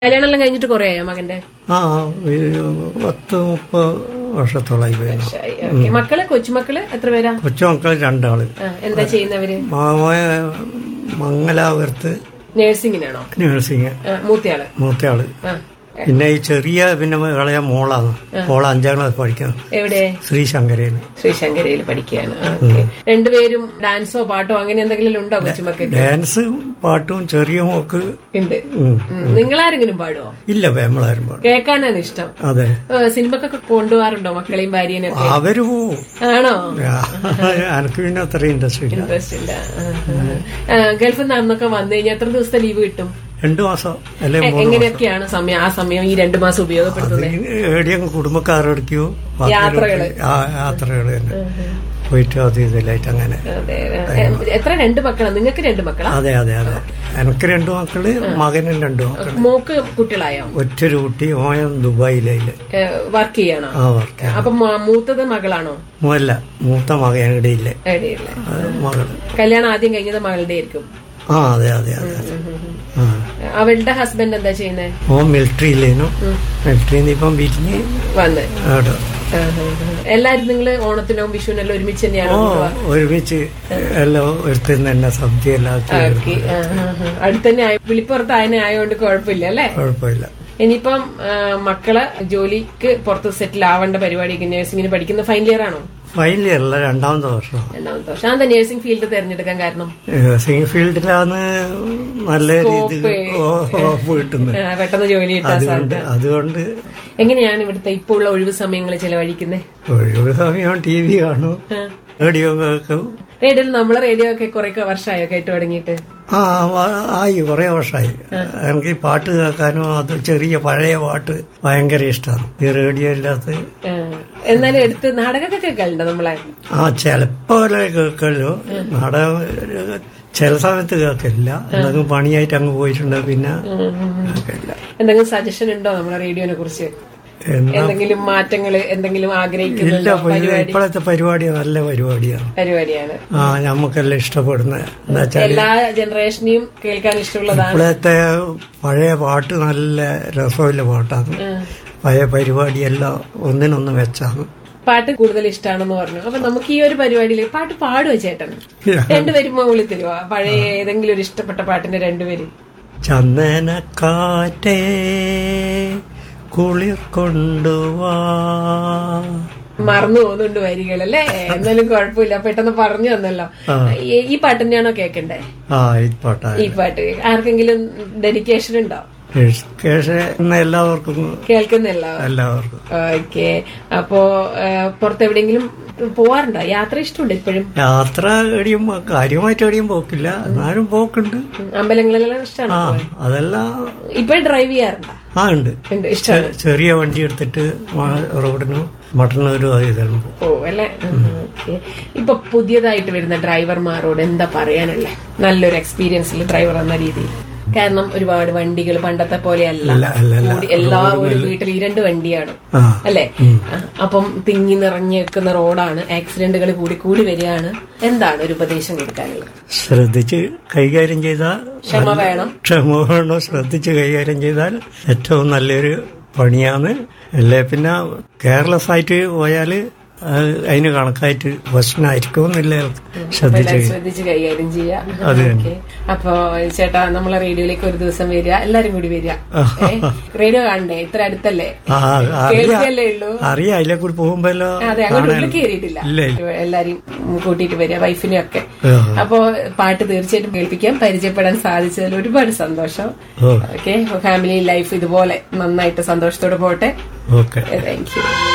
കല്യാണം എല്ലാം കഴിഞ്ഞിട്ട് കുറേ ആയോ മകന്റെ ആ ഒരു പത്ത് മുപ്പത് വർഷത്തോളമായി പോയിരുന്നു ശരി, ഓക്കേ. മക്കള് കൊച്ചുമക്കള് എത്ര പേരാ കൊച്ചുമക്കൾ രണ്ടാള് ആ, എന്താ ചെയ്യുന്നവര് മാമോയ മംഗലാപുരത്ത് നേഴ്സിംഗിനാണോ നഴ്സിംഗ് ആ, മൂത്തയാള് മൂത്തയാള് ആ പിന്നെ ഈ ചെറിയ പിന്നെ കളയ മോളാണ് മോള് അഞ്ചാം ക്ലാസ് പഠിക്കണം എവിടെ ശ്രീശങ്കരയിൽ ശ്രീശങ്കരയിൽ പഠിക്കുകയാണ് ആ, ഓക്കേ. രണ്ടുപേരും ഡാൻസോ പാട്ടോ അങ്ങനെ എന്തെങ്കിലും ഉണ്ടോ കൊച്ചുമക്കൾക്ക് ഡാൻസ് പാട്ടും ചെറിയ മോക്ക് ഉണ്ട് ഉം. ഉം. നിങ്ങളാരെങ്കിലും പാടുവോ ഇല്ല വേമ്പളാരും പാടും കേൾക്കാനാണ് ഇഷ്ടം അതെ ആ, സിനിമക്കൊക്കെ കൊണ്ടുപോകാറുണ്ടോ മക്കളെയും ഭാര്യനെ ഒക്കെ അവര് പോവും ആണോ എനിക്ക് പിന്നെ അത്ര ഇൻട്രസ്റ്റ് ഇല്ല ഇൻട്രസ്റ്റ് ഇല്ല ആ, ആ. ആ, ഗൾഫിൽ നിന്ന് അന്നൊക്കെ വന്നു കഴിഞ്ഞാൽ എത്ര ദിവസത്തെ ലീവ് കിട്ടും രണ്ടു മാസം അല്ലെ എ- എങ്ങനെയൊക്കെയാണ് സമയം ആ സമയം ഈ രണ്ടു മാസം ഉപയോഗപ്പെടുത്തുന്നത് എവിടെയും കുടുംബക്കാരെടുക്കോ യാത്രകള്. യാത്രകൾ തന്നെ പോയിട്ട് അത് ഇതിലായിട്ട് അങ്ങനെ അതെ എ- എത്ര രണ്ട് മക്കളാ നിങ്ങൾക്ക് രണ്ട് മക്കളാ അതെ അതെ അതെ എനിക്ക് രണ്ടു മക്കള് മകനും രണ്ടു മക്കള് മോക്ക് കുട്ടികളായോ ഒറ്റൊരു കുട്ടി ഓയം ദുബായിലയില് വർക്ക് ചെയ്യണോ ആ വർക്ക് അപ്പൊ മ- മൂത്തത് മകളാണോ അല്ല മൂത്ത മകൻ ഇടയില്ലേ എവിടെയില്ല മകള് കല്യാണം ആദ്യം കഴിഞ്ഞത് മകളുടെ ആയിരിക്കും ആ അതെ അതെ അതെ അതെ ആ അവളുടെ ഹസ്ബൻഡ് എന്താ ചെയ്യുന്നത് ഓ മിലിറ്ററിയിലേനു മിലിറ്ററിയിൽ നിന്ന് ഇപ്പം വിരിഞ്ഞ് വന്ന് അവിടെ ആ, ആ, ആ. എല്ലാരും നിങ്ങള് ഓണത്തിനോ വിഷുവിനെല്ലാം ഒരുമിച്ച് തന്നെയാണോ ഓ ഒരുമിച്ച് എല്ലാം ഒരുത്തുന്ന തന്നെ സദ്യ എല്ലാം ആക്കി ഓക്കെ അടുത്തന്നെ ആയ- വിളിപ്പുറത്ത് ആയനെ ആയതുകൊണ്ട് കുഴപ്പമില്ല അല്ലേ കുഴപ്പമില്ല ഇനിയിപ്പം ആ, മക്കള് ജോലിക്ക് പുറത്ത് സെറ്റിൽ ആവേണ്ട പരിപാടിയൊക്കെ നഴ്സിംഗിന് പഠിക്കുന്ന ഫൈനൽ ഇയർ ആണോ ഫൈനൽ ഇയറല്ല രണ്ടാമത്തെ വർഷം രണ്ടാമത്തെ വർഷം അതെന്താ നഴ്സിംഗ് ഫീൽഡ് തിരഞ്ഞെടുക്കാൻ കാരണം നഴ്സിംഗ് ഫീൽഡിലാണ് നല്ല രീതിയിൽ ഓഫ് കിട്ടുന്നത് ആ, പെട്ടെന്ന് ജോലി കിട്ടാൻ അതുകൊണ്ട് സാധ്യത അതുകൊണ്ട് എങ്ങനെയാണ് ഇവിടുത്തെ ഇപ്പോൾ ഉള്ള ഒഴിവ് സമയങ്ങൾ ചെലവഴിക്കുന്നത് ഒഴിവ് സമയം ടി വി കാണും റേഡിയോ കേൾക്കും റേഡിയോയിൽ നമ്മളെ റേഡിയോ ഒക്കെ കുറെ വർഷമായോ കേട്ടു തുടങ്ങിയിട്ട് ആ വ- ആയി കുറെ വർഷമായി എനിക്ക് ഈ പാട്ട് കേൾക്കാനും അത് ചെറിയ പഴയ പാട്ട് ഭയങ്കര ഇഷ്ടമാണ് ഈ റേഡിയോ ഇല്ലാത്ത ആ, എന്നാലും എടുത്ത് നാടകമൊക്കെ കേൾക്കലുണ്ടോ നമ്മളെ ആ ചിലപ്പോ കേൾക്കല്ലോ നാടകം ചില സമയത്ത് കേൾക്കില്ല എന്തെങ്കിലും പണിയായിട്ട് അങ്ങ് പോയിട്ടുണ്ട് പിന്നെ കേൾക്കില്ല എന്തെങ്കിലും സജഷൻ ഉണ്ടോ നമ്മളെ റേഡിയോനെ കുറിച്ച് എന്നാ എന്തെങ്കിലും മാറ്റങ്ങൾ എന്തെങ്കിലും ഇല്ല ആഗ്രഹിക്കുന്നുണ്ടോ പരിപാടി ഇപ്പോഴത്തെ പരിപാടി നല്ല പരിപാടിയാണ് പരിപാടിയാണ് ആ നമുക്കെല്ലാം ഇഷ്ടപ്പെടുന്ന എന്താ വെച്ചാൽ എല്ലാ ജനറേഷനെയും കേൾക്കാൻ ഇഷ്ടമുള്ളതാണ് ഇപ്പോഴത്തെ പഴയ പാട്ട് നല്ല രസമുള്ള പാട്ടാണ് പഴയ പരിപാടിയെല്ലാം ഒന്നിനൊന്ന് വെച്ചാണ് പാട്ട് കൂടുതൽ ഇഷ്ടമാണെന്ന് പറഞ്ഞു അപ്പൊ നമുക്ക് ഈ ഒരു പരിപാടിയിൽ പാട്ട് പാടുവോ ചേട്ടൻ രണ്ടുപേരും മുകളിൽ തരുവാ പഴയ ഏതെങ്കിലും ഒരു ഇഷ്ടപ്പെട്ട പാട്ടിന്റെ രണ്ടുപേരും ചന്ദനക്കാറ്റേ കുളിർ കൊണ്ടുവാ മറന്നു പോകുന്നുണ്ട് വരികളല്ലേ എന്നാലും കുഴപ്പമില്ല പെട്ടെന്ന് പറഞ്ഞു തന്നല്ലോ ഈ- ഈ പാട്ട് തന്നെയാണോ കേൾക്കണ്ടേ ആ ഈ പാട്ടാ ഈ പാട്ട് ആർക്കെങ്കിലും ഡെഡിക്കേഷൻ ഉണ്ടോ കേശ എല്ലാവർക്കും കേൾക്കുന്നില്ല എല്ലാവർക്കും ഓക്കെ അപ്പോ ആ, പുറത്തെവിടെയെങ്കിലും പോവാറുണ്ടോ യാത്ര ഇഷ്ടമുണ്ട് ഇപ്പോഴും യാത്ര എവിടെയും കാര്യമായിട്ട് എവിടെയും പോക്കില്ല എന്നാലും പോക്കുണ്ട് ഉം, അമ്പലങ്ങളിലെല്ലാം ഇഷ്ടമാണ് ആ അതെല്ലാം ഇപ്പൊ ഡ്രൈവ് ചെയ്യാറുണ്ടോ ആ ഉണ്ട് ഉണ്ട് ഇഷ്ടമാണ് ചെ- ചെറിയ വണ്ടി എടുത്തിട്ട് മ- റോഡിനും മട്ടന്നൂരും അത് ഇതെല്ലാം പോകും ഓ അല്ലെ ഓക്കെ ഇപ്പൊ പുതിയതായിട്ട് വരുന്ന ഡ്രൈവർമാരോട് എന്താ പറയാനുള്ളേ നല്ലൊരു എക്സ്പീരിയൻസിൽ ഡ്രൈവർ എന്ന രീതിയിൽ കാരണം ഒരുപാട് വണ്ടികൾ പണ്ടത്തെ പോലെയല്ല അല്ല അല്ല അല്ല കൂടി എല്ലാ ഒരു വീട്ടിൽ ഈ രണ്ട് വണ്ടിയാണ് ആ അല്ലെ ആ, അപ്പം തിങ്ങി നിറഞ്ഞു നിൽക്കുന്ന റോഡാണ് ആക്സിഡന്റുകൾ കൂടി കൂടി വരികയാണ് എന്താണ് ഒരു ഉപദേശം കൊടുക്കാനുള്ളത് ശ്രദ്ധിച്ച് കൈകാര്യം ചെയ്താൽ ക്ഷമ വേണം ക്ഷമ വേണോ ശ്രദ്ധിച്ച് കൈകാര്യം ചെയ്താൽ ഏറ്റവും നല്ലൊരു പണിയാണ് അല്ലേ പിന്നെ കെയർലെസ് ആയിട്ട് പോയാൽ അതിന് കണക്കായിട്ട് പ്രശ്നമായിരിക്കും എന്നില്ല ശ്രദ്ധിച്ച് എല്ലാം ശ്രദ്ധിച്ച് കൈകാര്യം ചെയ്യാം അത് തന്നെ. ഓക്കെ അപ്പൊ ചേട്ടാ നമ്മളെ റേഡിയോയിലേക്ക് ഒരു ദിവസം വരിക എല്ലാരും കൂടി വരിക ഏ? റേഡിയോ കാണണ്ടേ ഇത്ര അടുത്തല്ലേ ആ അറിയാം കേൾക്കല്ലേ ഉള്ളൂ അറിയാം അതിലെ കൂടി പോകുമ്പോഴല്ലോ അതെ അങ്ങോട്ട് ഉള്ളിൽ കയറിയിട്ടില്ല ഇല്ല എല്ലാരും കൂട്ടിയിട്ട് വരിക വൈഫിനെ ഒക്കെ ആ. അപ്പോ പാട്ട് തീർച്ചയായിട്ടും കേൾപ്പിക്കാൻ പരിചയപ്പെടാൻ സാധിച്ചതിൽ ഒരുപാട് സന്തോഷം ഓ ഓക്കെ ഫാമിലി ലൈഫ് ഇതുപോലെ നന്നായിട്ട് സന്തോഷത്തോടെ പോട്ടെ ഓക്കെ താങ്ക് യു